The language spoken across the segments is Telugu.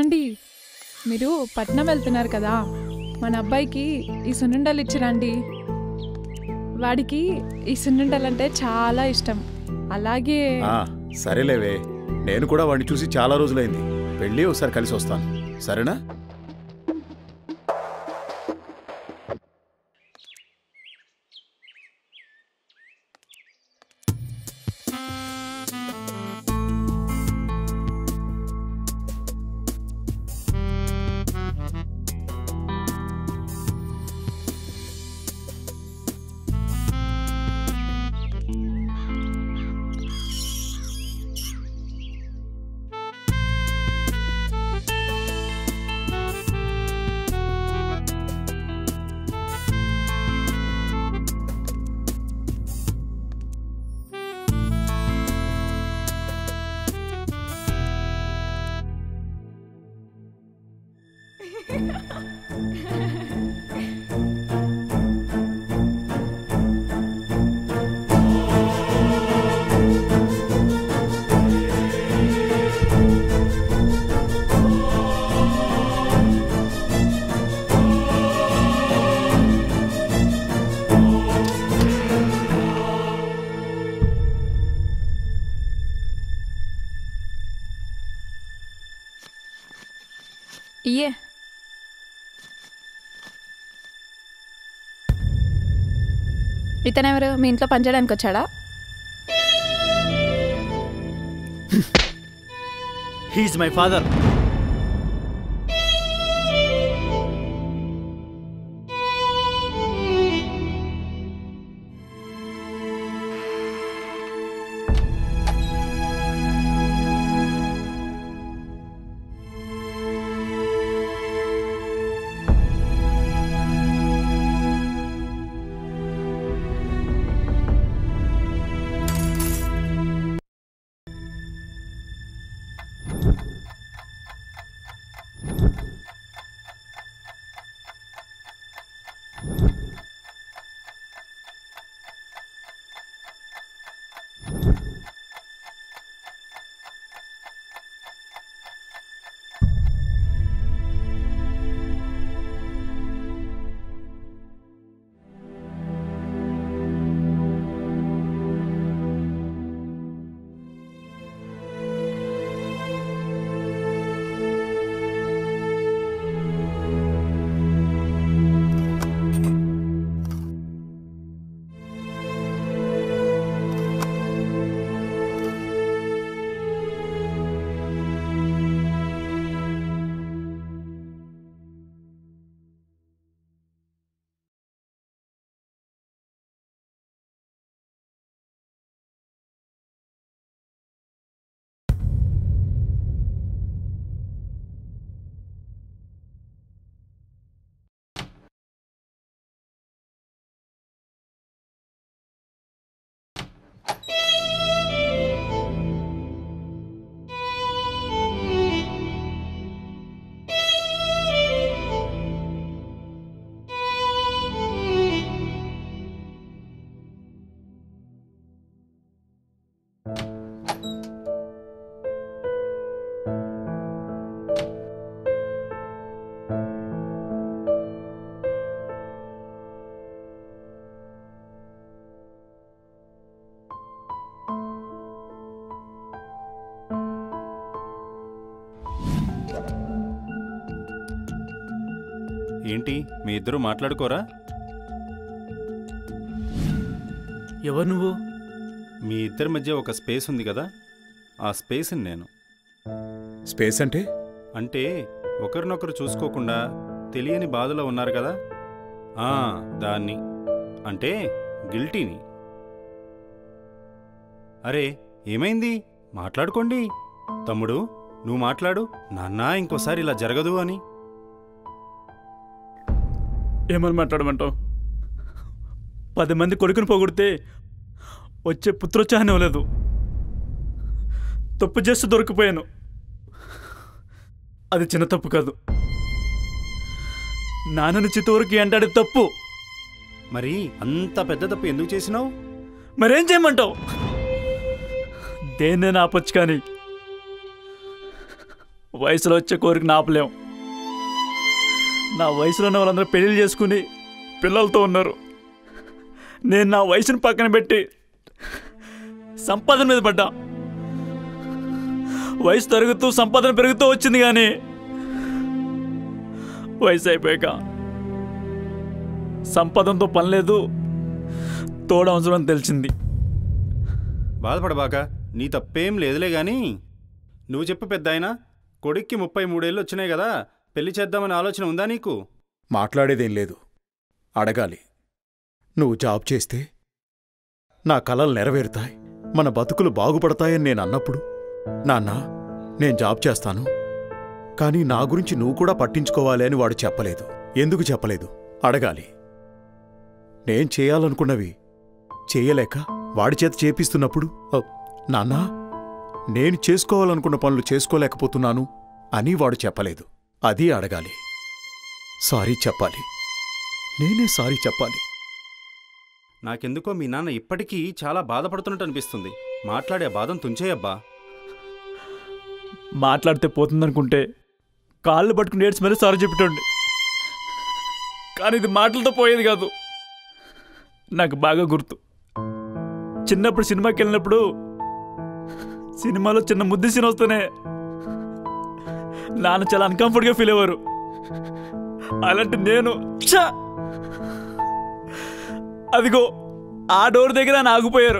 ఏమండి మీరు పట్నం వెళ్తున్నారు కదా మన అబ్బాయికి ఈ సున్నుండలు ఇచ్చిరండి వాడికి ఈ సున్నుండలు అంటే చాలా ఇష్టం అలాగే ఆ, సరేలేవే నేను కూడా వాడిని చూసి చాలా రోజులైంది వెళ్ళి ఒకసారి కలిసి వస్తాను సరేనా ఇయ్యే ఇతనెవరు మీ ఇంట్లో పనిచేయడానికి వచ్చాడా హీఈస్ మై ఫాదర్ ఏంటి మీ ఇద్దరు మాట్లాడుకోరా ఎవరు నువ్వు మీ ఇద్దరి మధ్య ఒక స్పేస్ ఉంది కదా ఆ స్పేస్ నేను స్పేస్ అంటే అంటే ఒకరినొకరు చూసుకోకుండా తెలియని బాధలో ఉన్నారు కదా ఆ దాన్ని అంటే గిల్టీని అరే ఏమైంది మాట్లాడుకోండి తమ్ముడు నువ్వు మాట్లాడు నాన్న ఇంకోసారి ఇలా జరగదు అని ఏమని మాట్లాడమంటావు పది మంది కొడుకుని పోగొడితే వచ్చే పుత్రోత్సాహం ఇవ్వలేదు తప్పు చేస్తూ దొరికిపోయాను అది చిన్న తప్పు కాదు నాన్నను చిత్తూరుకి అంటాడే తప్పు మరి అంత పెద్ద తప్పు ఎందుకు చేసినావు మరేం చేయమంటావు దేన్నైనా ఆపొచ్చు కానీ వయసులో వచ్చే కోరిక నాపలేం నా వయసులో ఉన్న వాళ్ళందరూ పెళ్లి చేసుకుని పిల్లలతో ఉన్నారు నేను నా వయసుని పక్కన పెట్టి సంపాదన మీద పడ్డా వయసు తరుగుతూ సంపాదన పెరుగుతూ వచ్చింది కానీ వయసు అయిపోయాక సంపాదనతో పని లేదు తోడు అవసరం అని తెలిసింది బాధపడబాక నీ తప్పేం లేదులే గాని నువ్వు చెప్పు పెద్ద ఆయన కొడుక్కి ముప్పై మూడేళ్ళు వచ్చినాయి కదా పెళ్లి చేద్దామనే ఆలోచన ఉందా నీకు మాట్లాడేదేం లేదు అడగాలి నువ్వు జాబ్ చేస్తే నా కలలు నెరవేరుతాయి మన బతుకులు బాగుపడతాయని నేను అన్నప్పుడు నాన్న నేను జాబ్ చేస్తాను కానీ నా గురించి నువ్వు కూడా పట్టించుకోవాలి అని వాడు చెప్పలేదు ఎందుకు చెప్పలేదు అడగాలి నేను చేయాలనుకున్నవి చేయలేక వాడి చేత చేపిస్తున్నప్పుడు "అ, నాన్నా నేను చేసుకోవాలనుకున్న పనులు చేసుకోలేకపోతున్నాను అని వాడు చెప్పలేదు అది అడగాలి సారీ చెప్పాలి నేనే సారీ చెప్పాలి నాకెందుకో మీ నాన్న ఇప్పటికీ చాలా బాధపడుతున్నట్టు అనిపిస్తుంది మాట్లాడే బాధను తుంచేయబ్బా మాట్లాడితే పోతుందనుకుంటే కాళ్ళు పట్టుకుని ఏడ్చి మరీ సారీ చెప్పేటండి కానీ ఇది మాటలతో పోయేది కాదు నాకు బాగా గుర్తు చిన్నప్పుడు సినిమాకి వెళ్ళినప్పుడు సినిమాలో చిన్న ముద్దు సీన్ వస్తేనే నాన్న చాలా అన్కంఫర్ట్గా ఫీల్ అయ్యారు అలాంటి నేను ఛ! అదిగో ఆ డోర్ దగ్గర ఆయన ఆగిపోయారు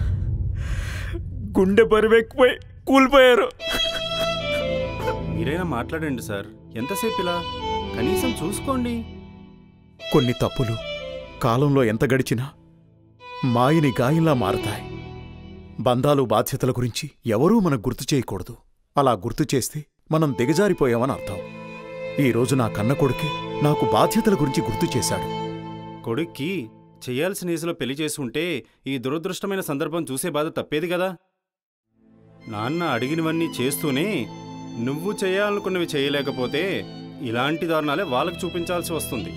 గుండె బరువెక్కిపోయి కూలిపోయారు మీరైనా మాట్లాడండి సార్ ఎంతసేపు ఇలా కనీసం చూసుకోండి కొన్ని తప్పులు కాలంలో ఎంత గడిచినా మాయని గాయంలా మారతాయి బంధాలు బాధ్యతల గురించి ఎవరూ మనకు గుర్తు చేయకూడదు అలా గుర్తు చేస్తే మనం దిగజారిపోయామని అర్థం ఈరోజు నా కన్న కొడుకే నాకు బాధ్యతల గురించి గుర్తు చేశాడు కొడుక్కి చేయాల్సిన ఏసులో పెళ్లి చేసి ఉంటే ఈ దురదృష్టమైన సందర్భం చూసే బాధ తప్పేది కదా నాన్న అడిగినవన్నీ చేస్తూనే నువ్వు చేయాలనుకున్నవి చేయలేకపోతే ఇలాంటి దారుణాలే వాళ్ళకు చూపించాల్సి వస్తుంది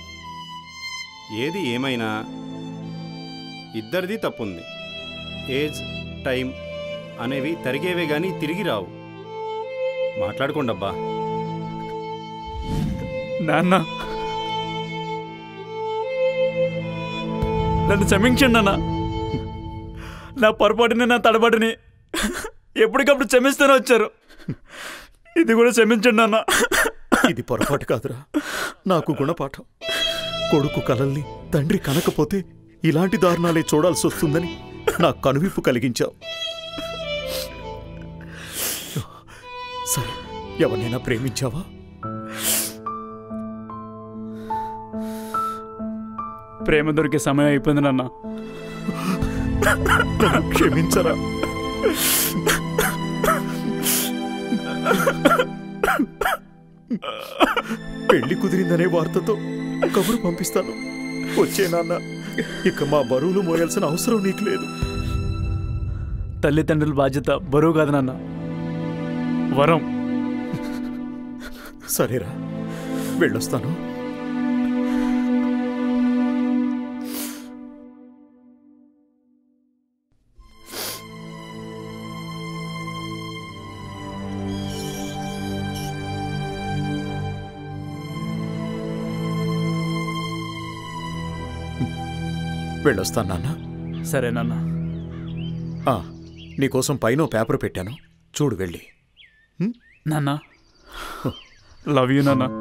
ఏది ఏమైనా ఇద్దరిది తప్పుంది ఏజ్ టైం అనేవి తరిగేవే గాని తిరిగి రావు మాట్లాడుకోండబ్బా నాన్న నన్ను క్షమించండి అన్న నా పొరపాటుని నా తడబాటుని ఎప్పటికప్పుడు క్షమిస్తూనే వచ్చారు ఇది కూడా క్షమించండి అన్న ఇది పొరపాటు కాదురా నాకు గుణపాఠం కొడుకు కలల్ని తండ్రి కనకపోతే ఇలాంటి దారుణాలే చూడాల్సి వస్తుందని నా కనువిప్పు కలిగించావు సరే ఎవరినైనా ప్రేమించావా ప్రేమ దొరికే సమయం అయిపోయింది నాన్న నన్ను క్షమించరా పెళ్లి కుదిరిందనే వార్తతో కబురు పంపిస్తాను వచ్చే నాన్న ఇక మా బరువులు మోయాల్సిన అవసరం నీకు లేదు తల్లిదండ్రుల బాధ్యత బరువు కాదు నాన్న వరం సరేరా వెళ్ళొస్తాను వెళ్ళొస్తాను నాన్న సరే నాన్న ఆ, నీకోసం పైన ఓ పేపర్ పెట్టాను చూడు వెళ్ళి నాన్న లవ్ యూ నాన్న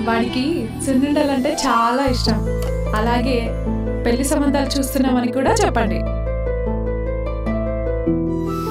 వాడికి సున్నుండలంటే చాలా ఇష్టం అలాగే పెళ్లి సంబంధాలు చూస్తున్నామని కూడా చెప్పండి